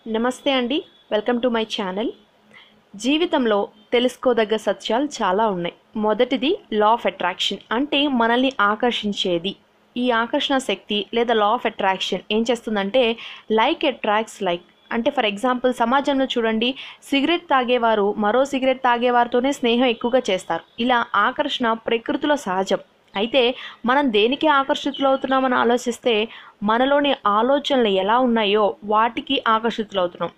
నమస్తే అండి welcome to my channel జీవితంలో తెలుసుకోదగ్గ సత్యాలు చాలా ఉన్నాయి మొదటిది లా ఆఫ్ అట్రాక్షన్ అంటే మనల్ని ఆకర్షించేది ఈ ఆకర్షణ శక్తి లేదా లా ఆఫ్ అట్రాక్షన్ ఏం చేస్తుందంటే లైక్ అట్రాక్ట్స్ లైక్ అంటే ఫర్ ఎగ్జాంపుల్ సమాజంలో చూడండి సిగరెట్ తాగేవారు మరో సిగరెట్ తాగేవారితోనే స్నేహం ఎక్కువగా చేస్తారు ఇలా ఆకర్షణ ప్రకృతిలో సహజం అయితే మనం దేనికి ఆకర్షితులవుతున్నామని ఆలోచిస్తే మనలోని ఆలోచనలు ఎలా ఉన్నాయో వాటికి ఆకర్షితులవుతున్నాం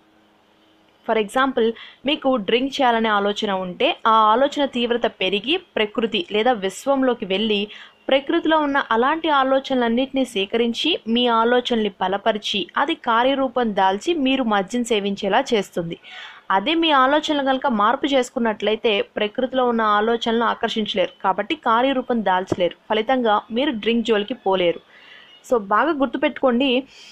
ఫర్ ఎగ్జాంపుల్ మీకు డ్రింక్ చేయాలనే ఆలోచన ఉంటే ఆ ఆలోచన తీవ్రత పెరిగి ప్రకృతి లేదా విశ్వంలోకి వెళ్ళి ప్రకృతిలో ఉన్న అలాంటి ఆలోచనలన్నింటినీ సేకరించి మీ ఆలోచనల్ని బలపరిచి అది కార్యరూపం దాల్చి మీరు మద్యం సేవించేలా చేస్తుంది అదే మీ ఆలోచనలు కనుక మార్పు చేసుకున్నట్లయితే ప్రకృతిలో ఉన్న ఆలోచనలను ఆకర్షించలేరు కాబట్టి కార్యరూపం దాల్చలేరు ఫలితంగా మీరు డ్రింక్ జోలికి పోలేరు సో బాగా గుర్తుపెట్టుకోండి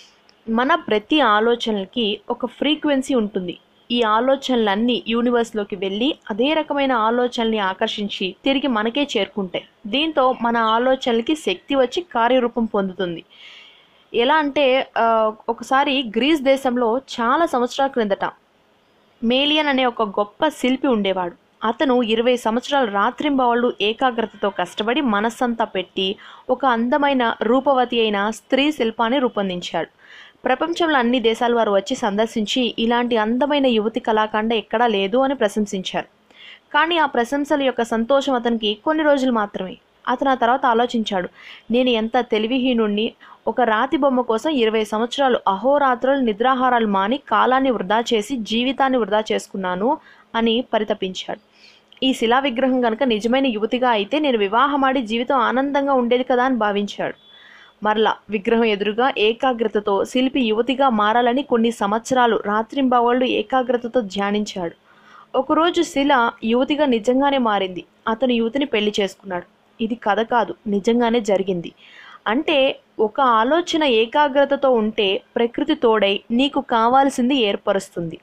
మన ప్రతి ఆలోచనలకి ఒక ఫ్రీక్వెన్సీ ఉంటుంది ఈ ఆలోచనలన్నీ యూనివర్స్లోకి వెళ్ళి అదే రకమైన ఆలోచనల్ని ఆకర్షించి తిరిగి మనకే చేరుకుంటాయి దీంతో మన ఆలోచనలకి శక్తి వచ్చి కార్యరూపం పొందుతుంది ఎలా అంటే ఆ, ఒకసారి గ్రీస్ దేశంలో చాలా సంవత్సరాల క్రిందట మేలియన్ అనే ఒక గొప్ప శిల్పి ఉండేవాడు అతను ఇరవై సంవత్సరాలు రాత్రింబవళ్ళు ఏకాగ్రతతో కష్టపడి మనస్సంతా పెట్టి ఒక అందమైన రూపవతి అయిన స్త్రీ శిల్పాన్ని రూపొందించాడు ప్రపంచంలో అన్ని దేశాల వారు వచ్చి సందర్శించి ఇలాంటి అందమైన యువతి కళాఖండ ఎక్కడా లేదు అని ప్రశంసించారు కానీ ఆ ప్రశంసల యొక్క సంతోషం అతనికి కొన్ని రోజులు మాత్రమే అతను ఆ తర్వాత ఆలోచించాడు నేను ఎంత తెలివిహీనుణ్ణి ఒక రాతి బొమ్మ కోసం ఇరవై సంవత్సరాలు అహోరాత్రులు నిద్రాహారాలు మాని కాలాన్ని వృధా చేసి జీవితాన్ని వృధా చేసుకున్నాను అని పరితపించాడు ఈ శిలా విగ్రహం కనుక నిజమైన యువతిగా అయితే నేను వివాహమాడి జీవితం ఆనందంగా ఉండేది కదా అని భావించాడు మరలా విగ్రహం ఎదురుగా ఏకాగ్రతతో శిల్పి యువతిగా మారాలని కొన్ని సంవత్సరాలు రాత్రింబవళ్ళు ఏకాగ్రతతో ధ్యానించాడు ఒకరోజు శిల యువతిగా నిజంగానే మారింది అతను యువతిని పెళ్లి చేసుకున్నాడు ఇది కథ కాదు నిజంగానే జరిగింది అంటే ఒక ఆలోచన ఏకాగ్రతతో ఉంటే ప్రకృతి తోడై నీకు కావాల్సింది ఏర్పరుస్తుంది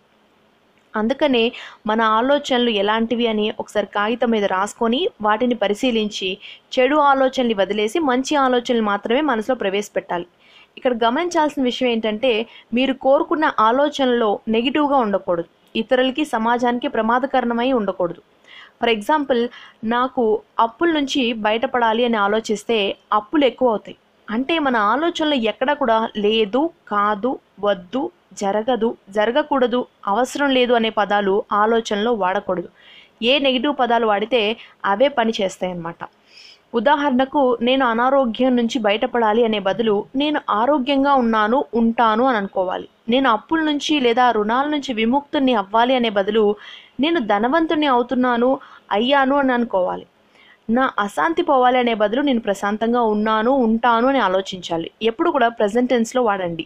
అందుకనే మన ఆలోచనలు ఎలాంటివి అని ఒకసారి కాగితం మీద రాసుకొని వాటిని పరిశీలించి చెడు ఆలోచనలు వదిలేసి మంచి ఆలోచనలు మాత్రమే మనసులో ప్రవేశపెట్టాలి ఇక్కడ గమనించాల్సిన విషయం ఏంటంటే మీరు కోరుకున్న ఆలోచనలో నెగిటివ్గా ఉండకూడదు ఇతరులకి సమాజానికి ప్రమాదకరణమై ఉండకూడదు ఫర్ ఎగ్జాంపుల్ నాకు అప్పుల నుంచి బయటపడాలి అని ఆలోచిస్తే అప్పులు ఎక్కువ అవుతాయి అంటే మన ఆలోచనలు ఎక్కడ కూడా లేదు కాదు వద్దు జరగదు జరగకూడదు అవసరం లేదు అనే పదాలు ఆలోచనలో వాడకూడదు ఏ నెగిటివ్ పదాలు వాడితే అవే పని చేస్తాయన్నమాట ఉదాహరణకు నేను అనారోగ్యం నుంచి బయటపడాలి అనే బదులు నేను ఆరోగ్యంగా ఉన్నాను ఉంటాను అని అనుకోవాలి నేను అప్పుల నుంచి లేదా రుణాల నుంచి విముక్తుని అవ్వాలి అనే బదులు నేను ధనవంతుని అవుతున్నాను అయ్యాను అని అనుకోవాలి నా అశాంతి పోవాలి అనే బదులు నేను ప్రశాంతంగా ఉన్నాను ఉంటాను అని ఆలోచించాలి ఎప్పుడు కూడా ప్రజెంట్ టెన్స్లో వాడండి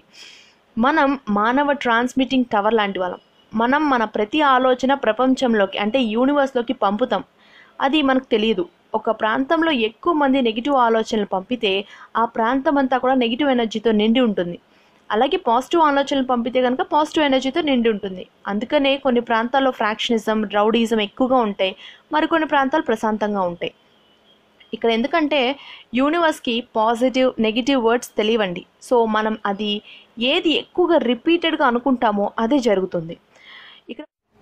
మనం మానవ ట్రాన్స్మిటింగ్ టవర్ లాంటి వాళ్ళం మనం మన ప్రతి ఆలోచన ప్రపంచంలోకి అంటే యూనివర్స్లోకి పంపుతాం అది మనకు తెలియదు ఒక ప్రాంతంలో ఎక్కువ మంది నెగిటివ్ ఆలోచనలు పంపితే ఆ ప్రాంతం అంతా కూడా నెగిటివ్ ఎనర్జీతో నిండి ఉంటుంది అలాగే పాజిటివ్ ఆలోచనలు పంపితే కనుక పాజిటివ్ ఎనర్జీతో నిండి ఉంటుంది అందుకనే కొన్ని ప్రాంతాల్లో ఫ్రాక్షనిజం రౌడీజం ఎక్కువగా ఉంటాయి మరికొన్ని ప్రాంతాలు ప్రశాంతంగా ఉంటాయి ఇక్కడ ఎందుకంటే యూనివర్స్కి పాజిటివ్ నెగిటివ్ వర్డ్స్ తెలియవండి సో మనం అది ఏది ఎక్కువగా రిపీటెడ్గా అనుకుంటామో అదే జరుగుతుంది ఇక్కడ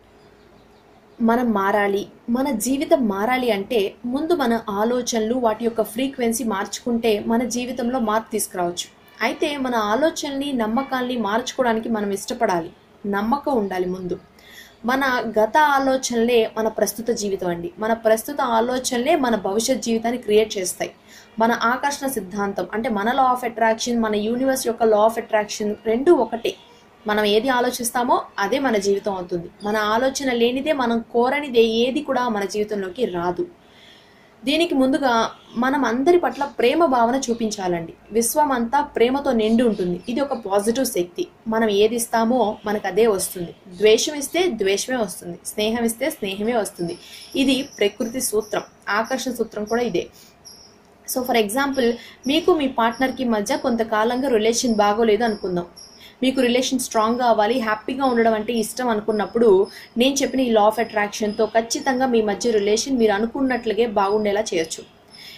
మనం మారాలి మన జీవితం మారాలి అంటే ముందు మన ఆలోచనలు వాటి యొక్క ఫ్రీక్వెన్సీ మార్చుకుంటే మన జీవితంలో మార్పు తీసుకురావచ్చు అయితే మన ఆలోచనల్ని నమ్మకాల్ని మార్చుకోవడానికి మనం ఇష్టపడాలి నమ్మకం ఉండాలి ముందు మన గత ఆలోచనలే మన ప్రస్తుత జీవితం అండి మన ప్రస్తుత ఆలోచనలే మన భవిష్యత్ జీవితాన్ని క్రియేట్ చేస్తాయి మన ఆకర్షణ సిద్ధాంతం అంటే మన లా ఆఫ్ అట్రాక్షన్ మన యూనివర్స్ యొక్క లా ఆఫ్ అట్రాక్షన్ రెండు ఒకటే మనం ఏది ఆలోచిస్తామో అదే మన జీవితం అవుతుంది మన ఆలోచన లేనిదే మనం కోరనిదే ఏది కూడా మన జీవితంలోకి రాదు దీనికి ముందుగా మనం అందరి పట్ల ప్రేమ భావన చూపించాలండి విశ్వం అంతా ప్రేమతో నిండి ఉంటుంది ఇది ఒక పాజిటివ్ శక్తి మనం ఏది ఇస్తామో మనకు అదే వస్తుంది ద్వేషం ఇస్తే ద్వేషమే వస్తుంది స్నేహం ఇస్తే స్నేహమే వస్తుంది ఇది ప్రకృతి సూత్రం ఆకర్షణ సూత్రం కూడా ఇదే సో ఫర్ ఎగ్జాంపుల్ మీకు మీ పార్ట్నర్కి మధ్య కొంతకాలంగా రిలేషన్ బాగోలేదు అనుకుందాం మీకు రిలేషన్ స్ట్రాంగ్గా అవ్వాలి హ్యాపీగా ఉండడం అంటే ఇష్టం అనుకున్నప్పుడు నేను చెప్పిన ఈ లా ఆఫ్ అట్రాక్షన్తో ఖచ్చితంగా మీ మధ్య రిలేషన్ మీరు అనుకున్నట్లుగే బాగుండేలా చేయొచ్చు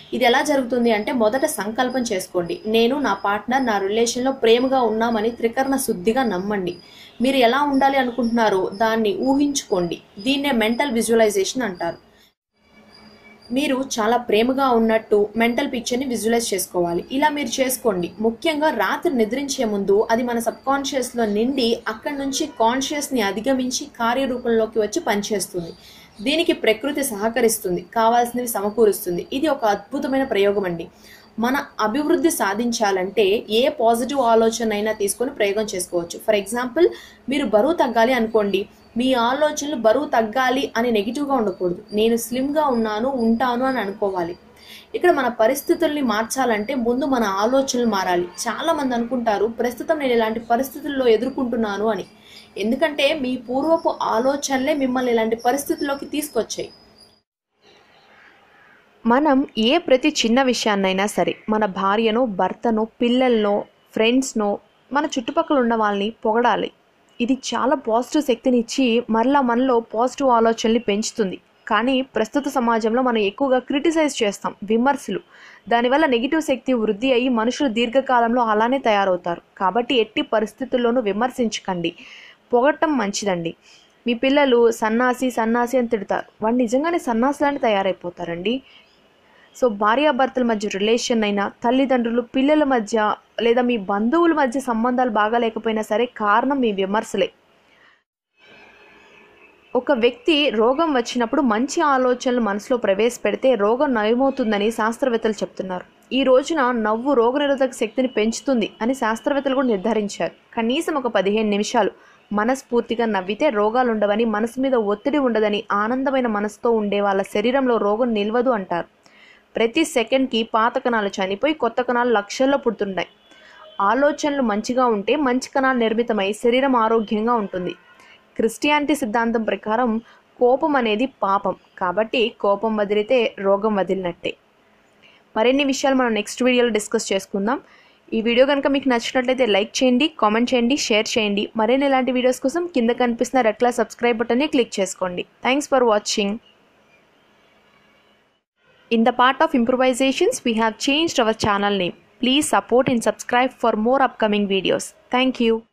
ఇది ఎలా జరుగుతుంది అంటే మొదట సంకల్పం చేసుకోండి నేను నా పార్ట్నర్ నా రిలేషన్లో ప్రేమగా ఉన్నామని త్రికరణ శుద్ధిగా నమ్మండి మీరు ఎలా ఉండాలి అనుకుంటున్నారో దాన్ని ఊహించుకోండి దీన్నే మెంటల్ విజువలైజేషన్ అంటారు మీరు చాలా ప్రేమగా ఉన్నట్టు మెంటల్ పిక్చర్ని విజువలైజ్ చేసుకోవాలి ఇలా మీరు చేసుకోండి ముఖ్యంగా రాత్రి నిద్రించే ముందు అది మన సబ్ కాన్షియస్లో నిండి అక్కడి నుంచి కాన్షియస్ని అధిగమించి కార్యరూపంలోకి వచ్చి పనిచేస్తుంది దీనికి ప్రకృతి సహకరిస్తుంది కావాల్సినవి సమకూరుస్తుంది ఇది ఒక అద్భుతమైన ప్రయోగం అండి మన అభివృద్ధి సాధించాలంటే ఏ పాజిటివ్ ఆలోచన అయినా తీసుకొని ప్రయోగం చేసుకోవచ్చు ఫర్ ఎగ్జాంపుల్ మీరు బరువు తగ్గాలి అనుకోండి మీ ఆలోచనలు బరువు తగ్గాలి అని నెగిటివ్గా ఉండకూడదు నేను స్లిమ్గా ఉన్నాను ఉంటాను అని అనుకోవాలి ఇక్కడ మన పరిస్థితుల్ని మార్చాలంటే ముందు మన ఆలోచనలు మారాలి చాలా మంది అనుకుంటారు ప్రస్తుతం నేను ఇలాంటి పరిస్థితుల్లో ఎదుర్కొంటున్నాను అని ఎందుకంటే మీ పూర్వపు ఆలోచనలే మిమ్మల్ని ఇలాంటి పరిస్థితుల్లోకి తీసుకొచ్చాయి మనం ఏ ప్రతి చిన్న విషయాన్నైనా సరే మన భార్యనో భర్తనో పిల్లలనో ఫ్రెండ్స్నో మన చుట్టుపక్కల ఉన్న వాళ్ళని పొగడాలి ఇది చాలా పాజిటివ్ శక్తిని ఇచ్చి మరలా మనలో పాజిటివ్ ఆలోచనల్ని పెంచుతుంది కానీ ప్రస్తుత సమాజంలో మనం ఎక్కువగా క్రిటిసైజ్ చేస్తాం విమర్శలు దానివల్ల నెగిటివ్ శక్తి వృద్ధి అయ్యి మనుషులు దీర్ఘకాలంలో అలానే తయారవుతారు కాబట్టి ఎట్టి పరిస్థితుల్లోనూ విమర్శించకండి పొగట్టం మంచిదండి మీ పిల్లలు సన్నాసి సన్నాసి అని తిడతారు వాడు నిజంగానే సన్నాసులని తయారైపోతారండి సో భార్యాభర్తల మధ్య రిలేషన్ అయినా తల్లిదండ్రులు పిల్లల మధ్య లేదా మీ బంధువుల మధ్య సంబంధాలు బాగా లేకపోయినా సరే కారణం మీ విమర్శలే ఒక వ్యక్తి రోగం వచ్చినప్పుడు మంచి ఆలోచనలు మనసులో ప్రవేశపెడితే రోగం నయమవుతుందని శాస్త్రవేత్తలు చెప్తున్నారు ఈ రోజున నవ్వు రోగనిరోధక శక్తిని పెంచుతుంది అని శాస్త్రవేత్తలు కూడా నిర్ధారించారు కనీసం ఒక పదిహేను నిమిషాలు మనస్ఫూర్తిగా నవ్వితే రోగాలు ఉండవని మనసు మీద ఒత్తిడి ఉండదని ఆనందమైన మనసుతో ఉండే వాళ్ళ శరీరంలో రోగం నిల్వదు అంటారు ప్రతి సెకండ్కి పాత కణాలు చనిపోయి కొత్త కణాలు లక్షల్లో పుడుతున్నాయి ఆలోచనలు మంచిగా ఉంటే మంచి కణాలు నిర్మితమై శరీరం ఆరోగ్యంగా ఉంటుంది క్రిస్టియానిటీ సిద్ధాంతం ప్రకారం కోపం అనేది పాపం కాబట్టి కోపం వదిలితే రోగం వదిలినట్టే మరిన్ని విషయాలు మనం నెక్స్ట్ వీడియోలో డిస్కస్ చేసుకుందాం ఈ వీడియో కనుక మీకు నచ్చినట్లయితే లైక్ చేయండి కామెంట్ చేయండి షేర్ చేయండి మరిన్ని ఇలాంటి వీడియోస్ కోసం కింద కనిపిస్తున్న రెడ్ కలర్ సబ్స్క్రైబ్ బటన్ని క్లిక్ చేసుకోండి thanks for watching In the part of improvisations, we have changed our channel name. Please support and subscribe for more upcoming videos. Thank you.